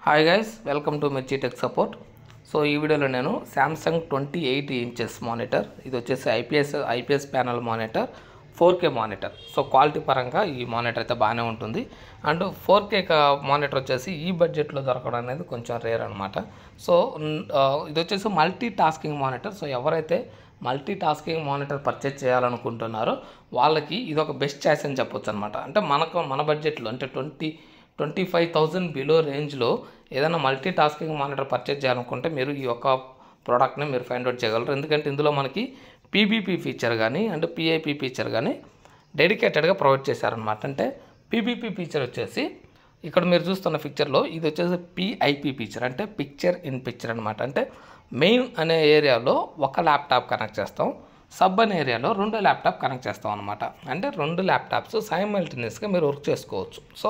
hi guys welcome to Mirchi tech support so ఈ వీడియోలో నేను Samsung twenty eight inches monitor ఇది వచ్చేసి IPS IPS panel monitor four K monitor so quality పరంగా ఈ మానిటర్ అయితే బాగానే ఉంటుంది అండ్ ఫోర్ కే మానిటర్ వచ్చేసి ఈ బడ్జెట్లో దొరకడం అనేది కొంచెం రేర్ అనమాట సో న్- ఆ, ఇది వచ్చేసి మల్టీ టాస్కింగ్ మానిటర్ సో ఎవరైతే మల్టీ టాస్కింగ్ మానిటర్ పర్చేజ్ చేయాలనుకుంటున్నారో వాళ్ళకి ఇది ఒక బెస్ట్ చాయిస్ అని చెప్పొచ్చు అనమాట అంటే మనకు మన బడ్జెట్లో అంటే twenty twenty five thousand below రేంజ్లో ఏదైనా మల్టీ టాస్కింగ్ మానిటర్ పర్చేజ్ చేయాలనుకుంటే మీరు ఈ యొక్క ప్రోడక్ట్ని మీరు ఫైండ్ అవుట్ చేయగలరు ఎందుకంటే ఇందులో మనకి పీబీపీ ఫీచర్ కానీ అండ్ పిఐపి ఫీచర్ కానీ డెడికేటెడ్గా ప్రొవైడ్ చేశారనమాట అంటే పీబీపీ ఫీచర్ వచ్చేసి ఇక్కడ మీరు చూస్తున్న పిక్చర్లో ఇది వచ్చేసి పిఐపి ఫీచర్ అంటే పిక్చర్ ఇన్ పిక్చర్ అనమాట అంటే మెయిన్ అనే ఏరియాలో ఒక ల్యాప్టాప్ కనెక్ట్ చేస్తాం సబ్ అనే ఏరియాలో రెండు ల్యాప్టాప్ కనెక్ట్ చేస్తాం అనమాట అంటే రెండు ల్యాప్టాప్స్ సైమల్టేనియస్గా మీరు వర్క్ చేసుకోవచ్చు సో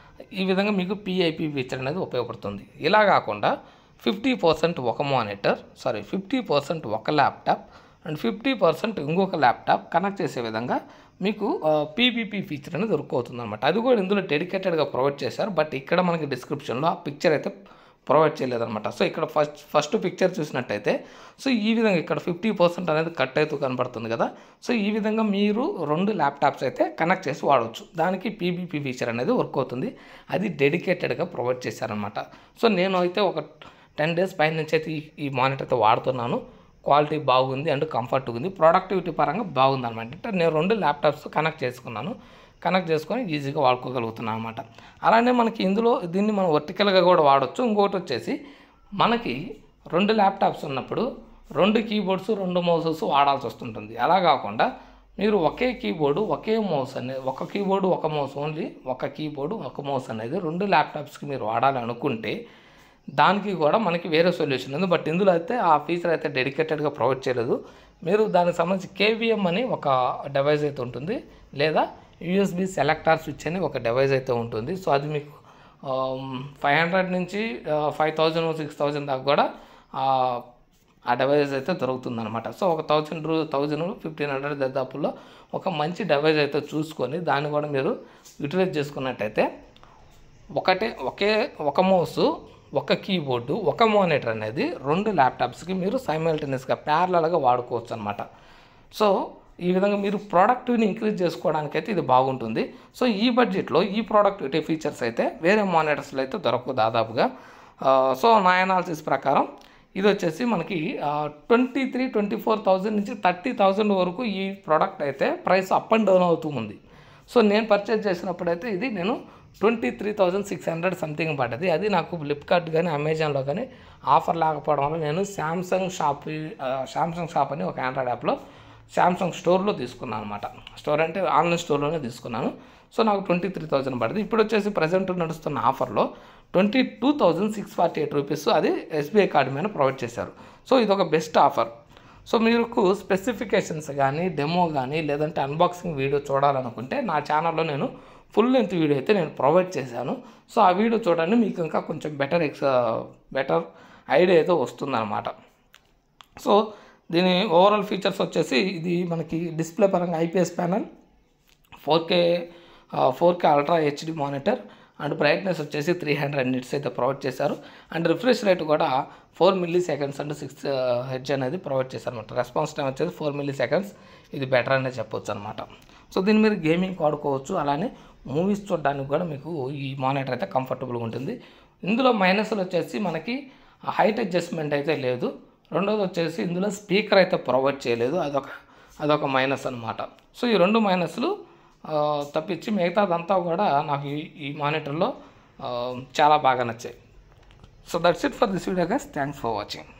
ఈ విధంగా మీకు పిఐపి ఫీచర్ అనేది ఉపయోగపడుతుంది ఇలా కాకుండా ఫిఫ్టీ పర్సెంట్ ఒక మానిటర్ సారీ ఫిఫ్టీ పర్సెంట్ ఒక ల్యాప్టాప్ అండ్ ఫిఫ్టీ పర్సెంట్ ఇంకొక ల్యాప్టాప్ కనెక్ట్ చేసే విధంగా మీకు పీబీపీ ఫీచర్ అనేది దొరుకుతుంది అనమాట అది కూడా ఇందులో డెడికేటెడ్గా ప్రొవైడ్ చేశారు బట్ ఇక్కడ మనకి డిస్క్రిప్షన్లో ఆ పిక్చర్ అయితే ప్రొవైడ్ చేయలేదన్నమాట సో ఇక్కడ ఫస్ట్ ఫస్ట్ పిక్చర్ చూసినట్టయితే సో ఈ విధంగా ఇక్కడ ఫిఫ్టీ పర్సెంట్ అనేది కట్ అవుతూ కనబడుతుంది కదా సో ఈ విధంగా మీరు రెండు ల్యాప్టాప్స్ అయితే కనెక్ట్ చేసి వాడవచ్చు దానికి పీబీపీ ఫీచర్ అనేది వర్క్ అవుతుంది అది డెడికేటెడ్గా ప్రొవైడ్ చేశారనమాట సో నేను అయితే ఒక టెన్ డేస్ పైన నుంచి అయితే ఈ ఈ మానిటర్ అయితే వాడుతున్నాను క్వాలిటీ బాగుంది అండ్ కంఫర్ట్గా ఉంది ప్రొడక్టివిటీ పరంగా బాగుంది అనమాట అంటే నేను రెండు ల్యాప్టాప్స్ కనెక్ట్ చేసుకున్నాను కనెక్ట్ చేసుకొని ఈజీగా వాడుకోగలుగుతున్నాను అనమాట అలానే మనకి ఇందులో దీన్ని మనం వర్టికల్గా కూడా వాడచ్చు ఇంకోటి వచ్చేసి మనకి రెండు ల్యాప్టాప్స్ ఉన్నప్పుడు రెండు కీబోర్డ్స్ రెండు మౌసెస్ వాడాల్సి వస్తుంటుంది అలా కాకుండా మీరు ఒకే కీబోర్డు ఒకే మౌస్ అనేది ఒక కీబోర్డు ఒక మౌస్ ఓన్లీ ఒక కీబోర్డు ఒక మౌస్ అనేది రెండు ల్యాప్టాప్స్కి మీరు వాడాలి అనుకుంటే దానికి కూడా మనకి వేరే సొల్యూషన్ ఉంది బట్ ఇందులో అయితే ఆ ఫీచర్ అయితే డెడికేటెడ్గా ప్రొవైడ్ చేయలేదు మీరు దానికి సంబంధించి కేవీఎం అని ఒక డివైస్ అయితే ఉంటుంది లేదా యూఎస్బి సెలెక్టార్ స్విచ్ అని ఒక డివైస్ అయితే ఉంటుంది సో అది మీకు ఫైవ్ హండ్రెడ్ నుంచి ఫైవ్ థౌజండ్ సిక్స్ థౌజండ్ దాకా కూడా ఆ, ఆ డివైస్ అయితే దొరుకుతుంది అనమాట సో ఒక థౌజండ్ రూ థౌజండ్ ఫిఫ్టీన్ హండ్రెడ్ దాదాపులో ఒక మంచి డివైస్ అయితే చూసుకొని దాన్ని కూడా మీరు యూటిలైజ్ చేసుకున్నట్టయితే ఒకటే ఒకే ఒక మౌస్ ఒక కీబోర్డు ఒక మానిటర్ అనేది రెండు ల్యాప్టాప్స్కి మీరు సైమల్టేనియస్గా ప్యారలల్గా వాడుకోవచ్చు అనమాట సో ఈ విధంగా మీరు ప్రొడక్టివ్ని ఇంక్రీజ్ చేసుకోవడానికైతే ఇది బాగుంటుంది సో ఈ బడ్జెట్లో ఈ ప్రొడక్టివిటీ ఫీచర్స్ అయితే వేరే మానిటర్స్లో అయితే దొరకవు దాదాపుగా ఆ, సో నా అనాలిసిస్ ప్రకారం ఇది వచ్చేసి మనకి twenty three twenty four thousand నుంచి థర్టీ థౌజండ్ వరకు ఈ ప్రోడక్ట్ అయితే ప్రైస్ అప్ అండ్ డౌన్ అవుతూ ఉంది సో నేను పర్చేజ్ చేసినప్పుడు అయితే ఇది నేను twenty three thousand six hundred something పడ్డది అది నాకు ఫ్లిప్కార్ట్ కానీ అమెజాన్లో కానీ ఆఫర్ లేకపోవడం వల్ల నేను శాంసంగ్ షాప్ శాంసంగ్ షాప్ అని ఒక ఆండ్రాయిడ్ యాప్లో శాంసంగ్ స్టోర్లో తీసుకున్నాను అనమాట స్టోర్ అంటే ఆన్లైన్ స్టోర్లోనే తీసుకున్నాను సో నాకు ట్వంటీ త్రీ థౌజండ్ పడింది ఇప్పుడు వచ్చేసి ప్రజెంట్ నడుస్తున్న ఆఫర్లో twenty two thousand six forty eight rupees అది ఎస్బీఐ కార్డు మీద ప్రొవైడ్ చేశారు సో ఇది ఒక బెస్ట్ ఆఫర్ సో మీకు స్పెసిఫికేషన్స్ కానీ డెమో కానీ లేదంటే అన్బాక్సింగ్ వీడియో చూడాలనుకుంటే నా ఛానల్లో నేను ఫుల్ లెంత్ వీడియో అయితే నేను ప్రొవైడ్ చేశాను సో ఆ వీడియో చూడండి మీకు ఇంకా కొంచెం బెటర్ ఎక్స్ బెటర్ ఐడియా అయితే వస్తుందన్నమాట సో దీని ఓవరాల్ ఫీచర్స్ వచ్చేసి ఇది మనకి డిస్ప్లే పరంగా IPS panel four K four K ultra HD monitor and brightness వచ్చేసి త్రీ హండ్రెడ్ నిట్స్ అయితే ప్రొవైడ్ చేశారు అండ్ రిఫ్రెష్ రేట్ కూడా four milliseconds and six H అనేది ప్రొవైడ్ చేశారు అనమాట రెస్పాన్స్ టైం వచ్చేసి ఫోర్ మిల్లీ సెకండ్స్ ఇది బెటర్ అనే చెప్పొచ్చు అనమాట సో దీన్ని మీరు గేమింగ్ వాడుకోవచ్చు అలానే మూవీస్ చూడడానికి కూడా మీకు ఈ మానిటర్ అయితే కంఫర్టబుల్గా ఉంటుంది ఇందులో మైనస్లు వచ్చేసి మనకి హైట్ అడ్జస్ట్మెంట్ అయితే లేదు రెండోది వచ్చేసి ఇందులో స్పీకర్ అయితే ప్రొవైడ్ చేయలేదు అదొక అదొక మైనస్ అనమాట సో ఈ రెండు మైనస్లు ఆ, తప్పించి మిగతాదంతా కూడా నాకు ఈ ఈ మానిటర్లో ఆ, చాలా బాగా నచ్చాయి so that's it for this video guys thanks for watching